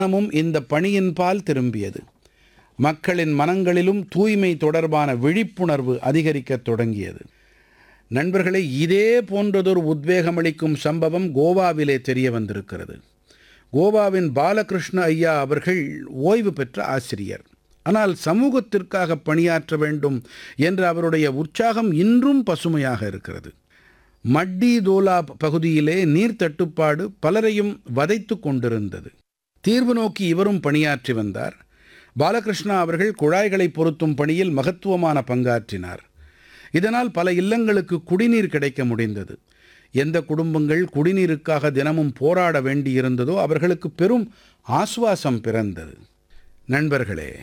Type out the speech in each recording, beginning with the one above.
மனமும் இந்த பணியின் பால் திரும்பியது மக்களின் மனங்களிலும் தூய்மை தொடர்பான விழிப்புணர்வு அதிகரிக்கத் தொடங்கியது நண்பர்களே இதே போன்றதொரு உத்வேகமளிக்கும் சம்பவம் கோவாவிலே தெரிய வந்திருக்கிறது கோவாவின் பாலகிருஷ்ண ஐயா அவர்கள் ஓய்வு பெற்ற ஆசிரியர் ஆனால் சமூகத்திற்காக பணியாற்ற வேண்டும் என்ற அவருடைய உற்சாகம் இன்றும் பசுமையாக இருக்கிறது மட்டி தோலா பகுதியிலே நீர் தட்டுப்பாடு பலரையும் வதைத்து கொண்டிருந்தது தீர்வு நோக்கி இவரும் பணியாற்றி வந்தார் பாலகிருஷ்ணா அவர்கள் குழாய்களை பொருத்தும் பணியில் மகத்துவமான பங்காற்றினார் இதனால் பல இல்லங்களுக்கு குடிநீர் கிடைக்க முடிந்தது எந்த குடும்பங்கள் குடிநீருக்காக தினமும் போராட வேண்டியிருந்ததோ அவர்களுக்கு பெரும் ஆசுவாசம் பிறந்தது நண்பர்களே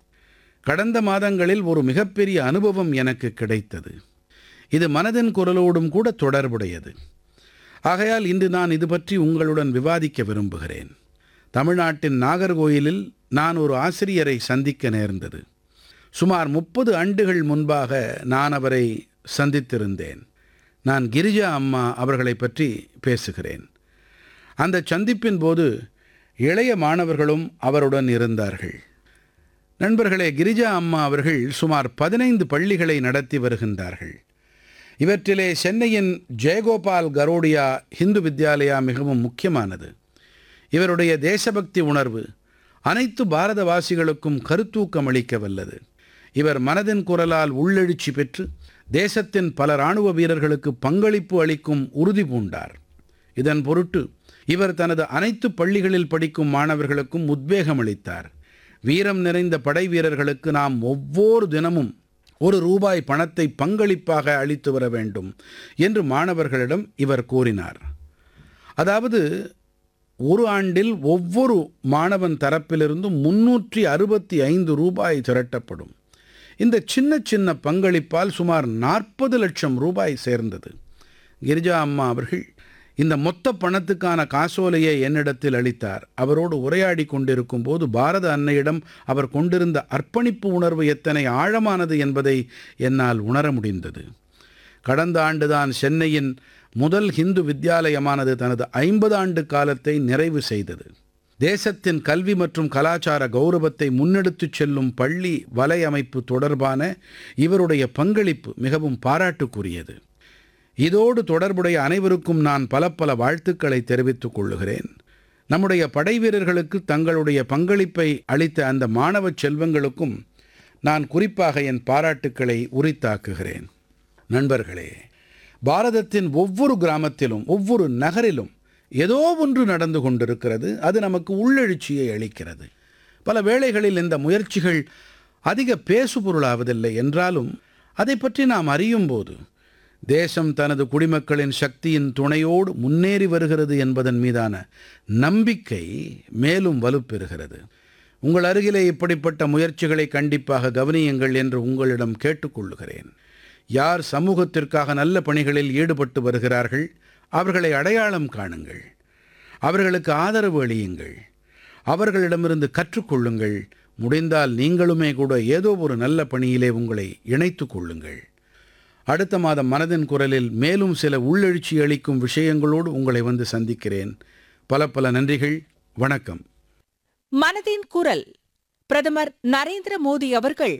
கடந்த மாதங்களில் ஒரு மிகப்பெரிய அனுபவம் எனக்கு கிடைத்தது இது மனதின் குரலோடும் கூட தொடர்புடையது ஆகையால் இன்று நான் இது பற்றி உங்களுடன் விவாதிக்க விரும்புகிறேன் தமிழ்நாட்டின் நாகர்கோயிலில் நான் ஒரு ஆசிரியரை சந்திக்க நேர்ந்தது சுமார் முப்பது ஆண்டுகள் முன்பாக நான் அவரை சந்தித்திருந்தேன் நான் கிரிஜா அம்மா அவர்களை பற்றி பேசுகிறேன் அந்த சந்திப்பின் போது இளைய மாணவர்களும் அவருடன் இருந்தார்கள் நண்பர்களே கிரிஜா அம்மா அவர்கள் சுமார் பதினைந்து பள்ளிகளை நடத்தி வருகின்றார்கள் இவற்றிலே சென்னையின் ஜெயகோபால் கரோடியா ஹிந்து வித்யாலயா மிகவும் முக்கியமானது இவருடைய தேசபக்தி உணர்வு அனைத்து பாரதவாசிகளுக்கும் கருத்தூக்கம் அளிக்க வல்லது இவர் மனதின் குரலால் உள்ளெழுச்சி பெற்று தேசத்தின் பல இராணுவ வீரர்களுக்கு பங்களிப்பு அளிக்கும் உறுதி பூண்டார் இதன் பொருட்டு இவர் தனது அனைத்து பள்ளிகளில் படிக்கும் மாணவர்களுக்கும் உத்வேகம் அளித்தார் வீரம் நிறைந்த படை வீரர்களுக்கு நாம் ஒவ்வொரு தினமும் ஒரு ரூபாய் பணத்தை பங்களிப்பாக அளித்து வர வேண்டும் என்று மாணவர்களிடம் இவர் கூறினார் அதாவது ஒரு ஆண்டில் ஒவ்வொரு மாணவன் தரப்பிலிருந்தும் முன்னூற்றி அறுபத்தி ஐந்து ரூபாய் திரட்டப்படும் இந்த சின்ன சின்ன பங்களிப்பால் சுமார் நாற்பது லட்சம் ரூபாய் சேர்ந்தது கிரிஜா அம்மா அவர்கள் இந்த மொத்த பணத்துக்கான காசோலையை என்னிடத்தில் அளித்தார் அவரோடு உரையாடி கொண்டிருக்கும் போது பாரத அன்னையிடம் அவர் கொண்டிருந்த அர்ப்பணிப்பு உணர்வு எத்தனை ஆழமானது என்பதை என்னால் உணர முடிந்தது கடந்த ஆண்டுதான் சென்னையின் முதல் ஹிந்து வித்யாலயமானது தனது ஐம்பது ஆண்டு காலத்தை நிறைவு செய்தது தேசத்தின் கல்வி மற்றும் கலாச்சார கௌரவத்தை முன்னெடுத்துச் செல்லும் பள்ளி வலையமைப்பு தொடர்பான இவருடைய பங்களிப்பு மிகவும் பாராட்டுக்குரியது இதோடு தொடர்புடைய அனைவருக்கும் நான் பல பல வாழ்த்துக்களை தெரிவித்துக் கொள்ளுகிறேன் நம்முடைய படைவீரர்களுக்கு தங்களுடைய பங்களிப்பை அளித்த அந்த மாணவ செல்வங்களுக்கும் நான் குறிப்பாக என் பாராட்டுக்களை உரித்தாக்குகிறேன் நண்பர்களே பாரதத்தின் ஒவ்வொரு கிராமத்திலும் ஒவ்வொரு நகரிலும் ஏதோ ஒன்று நடந்து கொண்டிருக்கிறது அது நமக்கு உள்ளெழுச்சியை அளிக்கிறது பல வேளைகளில் இந்த முயற்சிகள் அதிக பேசுபொருளாவதில்லை என்றாலும் அதை பற்றி நாம் அறியும் போது தேசம் தனது குடிமக்களின் சக்தியின் துணையோடு முன்னேறி வருகிறது என்பதன் மீதான நம்பிக்கை மேலும் வலுப்பெறுகிறது உங்கள் அருகிலே இப்படிப்பட்ட முயற்சிகளை கண்டிப்பாக கவனியுங்கள் என்று உங்களிடம் கேட்டுக்கொள்ளுகிறேன் யார் சமூகத்திற்காக நல்ல பணிகளில் ஈடுபட்டு வருகிறார்கள் அவர்களை அடையாளம் காணுங்கள் அவர்களுக்கு ஆதரவு அளியுங்கள் அவர்களிடமிருந்து கற்றுக்கொள்ளுங்கள் முடிந்தால் நீங்களுமே கூட ஏதோ ஒரு நல்ல பணியிலே உங்களை இணைத்துக் கொள்ளுங்கள் அடுத்த மாதம் மனதின் குரலில் மேலும் சில உள்ளெழுச்சி அளிக்கும் விஷயங்களோடு உங்களை வந்து சந்திக்கிறேன் பல பல நன்றிகள் வணக்கம் மனதின் குரல் பிரதமர் நரேந்திர மோடி அவர்கள்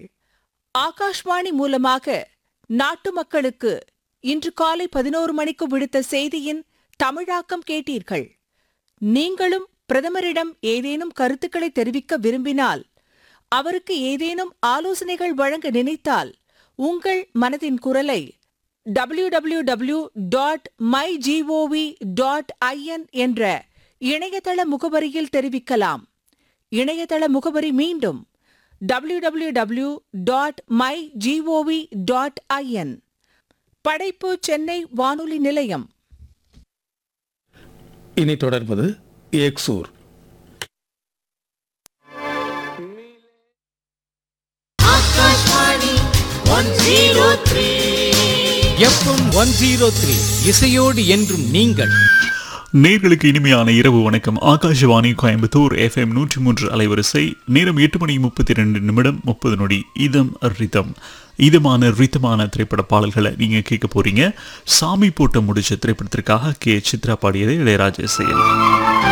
ஆகாஷ்வாணி மூலமாக நாட்டு மக்களுக்கு இன்று காலை பதினோரு மணிக்கு விடுத்த செய்தியின் தமிழாக்கம் கேட்டீர்கள் நீங்களும் பிரதமரிடம் ஏதேனும் கருத்துக்களை தெரிவிக்க விரும்பினால் அவருக்கு ஏதேனும் ஆலோசனைகள் வழங்க நினைத்தால் உங்கள் மனதின் குரலை www.mygov.in dot my dot IN என்ற இணையதள முகவரியில் தெரிவிக்கலாம் இணையதள முகவரி மீண்டும் www.mygov.in dot my dot IN படைப்பு சென்னை வானொலி நிலையம் இனி தொடர்வது எக்ஸூர் எஃப்எம் ஒன் ஜீரோ த்ரீ இசையோடு என்றும் நீங்கள் நேர்களுக்கு இனிமையான இரவு வணக்கம் ஆகாஷவாணி கோயம்புத்தூர் எஃப்எம் நூற்றி மூன்று அலைவரிசை நேரம் எட்டு மணி முப்பத்தி ரெண்டு நிமிடம் முப்பது நொடி இதம் ரிதம் இதமான ரித்தமான திரைப்பட பாடல்களை நீங்க கேட்க போறீங்க சாமி போட்ட முடிச்ச திரைப்படத்திற்காக கே சித்ரா பாடியதை இளையராஜா இசையில்